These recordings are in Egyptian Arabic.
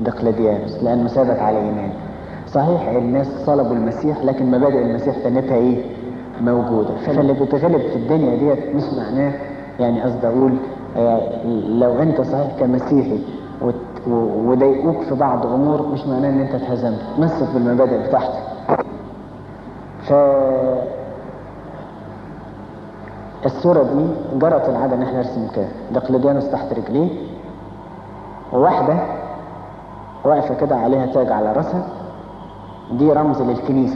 دقلديانوس لأنه ثبت على إيمان صحيح الناس صلبوا المسيح لكن مبادئ المسيح تنتها إيه؟ موجودة فاللي بيتغلب في الدنيا ديت مش معناه يعني قصدي أقول آه، لو أنت صحيح كمسيحي وت- و- وضايقوك في بعض أمور مش معناه إن أنت اتهزمت مسك بالمبادئ بتاعتك ف الصورة دي جرت العادة ان احنا نرسم كده دقلديانوس تحت رجليه وواحدة واقفة كده عليها تاج على راسها دي رمز للكنيسة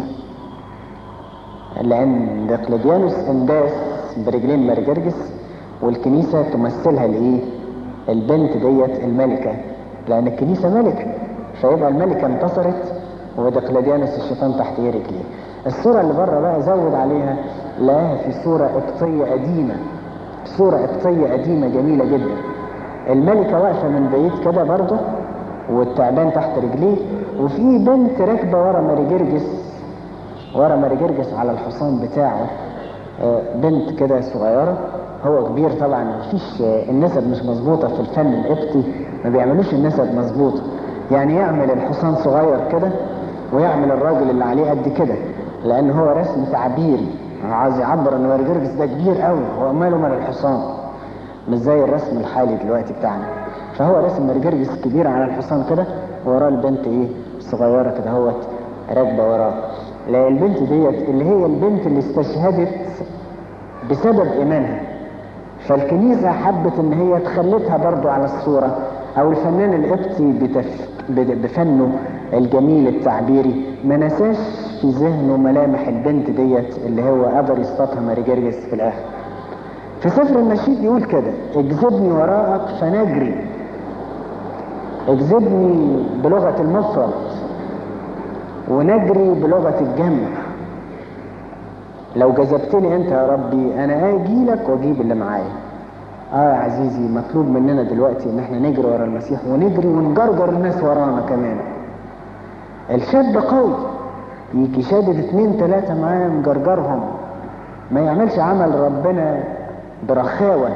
لأن دقلديانوس انداس برجلين مرجرجس والكنيسة تمثلها الايه؟ البنت ديت الملكة لأن الكنيسة ملكة فيبقى الملكة انتصرت ودقلديانوس الشيطان تحت ايه رجليه الصورة اللي بره بقى زود عليها لقاها في صورة قبطية قديمة صورة قبطية قديمة جميلة جدا الملكة واقفة من بعيد كده برضه والتعبان تحت رجليه وفي بنت راكبة ورا ماري جرجس ورا ماري جرجس على الحصان بتاعه آه، بنت كده صغيرة هو كبير طبعا مفيش آه، النسب مش مظبوطة في الفن القبطي ما بيعملوش النسب مظبوطة يعني يعمل الحصان صغير كده ويعمل الراجل اللي عليه قد كده لان هو رسم تعبيري عايز يعبر ان ماري جرجس ده كبير قوي هو ماله مال الحصان مش زي الرسم الحالي دلوقتي بتاعنا فهو رسم ماري جرجس كبير على الحصان كده وراه البنت ايه صغيره كده اهوت راكبه وراه لا البنت ديت اللي هي البنت اللي استشهدت بسبب ايمانها فالكنيسة حبت ان هي تخلتها برضو على الصورة او الفنان القبطي بتف... ب- بفنه الجميل التعبيري ما نساش في ذهنه ملامح البنت ديت اللي هو قدر يصطادها ماري جرجس في الاخر في سفر النشيد يقول كده اجذبني وراءك فنجري اجذبني بلغة المفرد ونجري بلغة الجمع لو جذبتني انت يا ربي انا اجي لك واجيب اللي معايا اه يا عزيزي مطلوب مننا دلوقتي ان احنا نجري ورا المسيح ونجري ونجرجر الناس ورانا كمان الشاب قوي يجي شادد اتنين تلاتة معاه مجرجرهم ما يعملش عمل ربنا برخاوة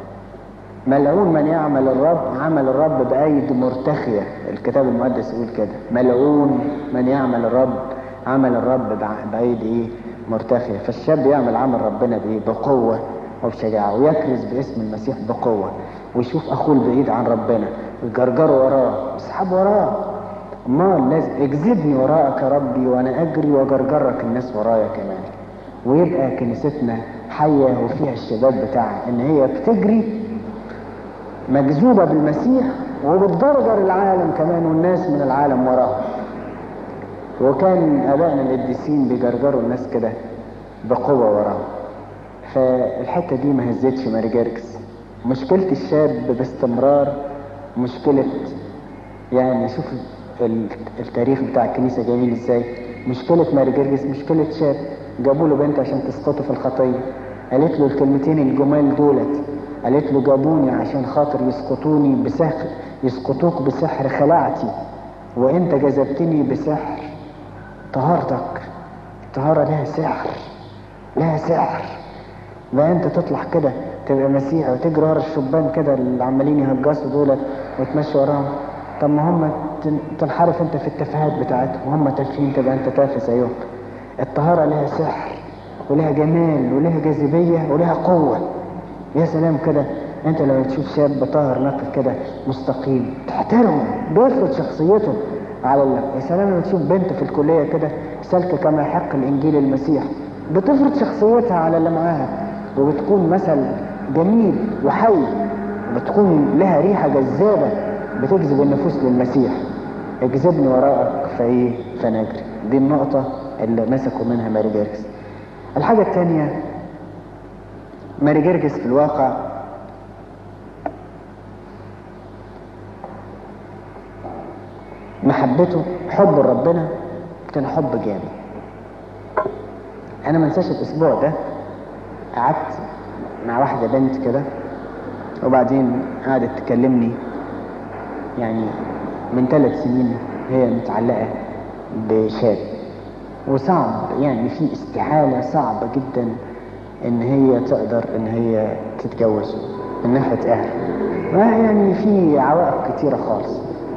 ملعون من يعمل الرب عمل الرب بأيد مرتخية الكتاب المقدس يقول كده ملعون من يعمل الرب عمل الرب بع- بأيد ايه مرتخية فالشاب يعمل عمل ربنا بايه بقوة وبشجاعة ويكرز باسم المسيح بقوة ويشوف اخوه البعيد عن ربنا ويجرجره وراه يسحب وراه امال لازم اجذبني وراءك يا ربي وانا اجري واجرجرك الناس ورايا كمان ويبقى كنيستنا حية وفيها الشباب بتاعها ان هي بتجري مجذوبة بالمسيح وبتجرجر العالم كمان والناس من العالم وراها وكان ابائنا القديسين بيجرجروا الناس كده بقوة وراهم فالحتة دي ما هزتش ماري جرجس مشكلة الشاب باستمرار مشكلة يعني شوف ال- التاريخ بتاع الكنيسة جميل ازاي مشكلة ماري جرجس مشكلة شاب جابوا له بنت عشان تسقطه في الخطية قالت له الكلمتين الجمال دولت قالت له جابوني عشان خاطر يسقطوني بسحر يسقطوك بسحر خلعتي وانت جذبتني بسحر طهارتك الطهارة لها سحر لها سحر بقى انت تطلع كده تبقى مسيحي وتجري ورا الشبان كده اللي عمالين يهجصوا دولت وتمشي وراهم طب ما هم تن- تنحرف انت في التفاهات بتاعتهم وهم تافهين تبقى انت تافه زيهم الطهارة لها سحر ولها جمال ولها جاذبية ولها قوة يا سلام كده انت لما تشوف شاب طاهر نقي كده مستقيم تحترمه بيفرض شخصيته على الله يا سلام لما تشوف بنت في الكلية كده سالكة كما يحق الانجيل المسيح بتفرض شخصيتها على اللي معاها وبتكون مثل جميل وحي وبتكون لها ريحة جذابة بتجذب النفوس للمسيح اجذبني وراءك فايه فنجري دي النقطة اللي مسكوا منها ماري جيركس الحاجة الثانية ماري جرجس في الواقع محبته حب ربنا كان حب جامد انا ما انساش الاسبوع ده قعدت مع واحده بنت كده وبعدين قعدت تكلمني يعني من ثلاث سنين هي متعلقه بشاب وصعب يعني في استحاله صعبه جدا ان هي تقدر ان هي تتجوز من ناحيه اهل ما يعني في عوائق كتيره خالص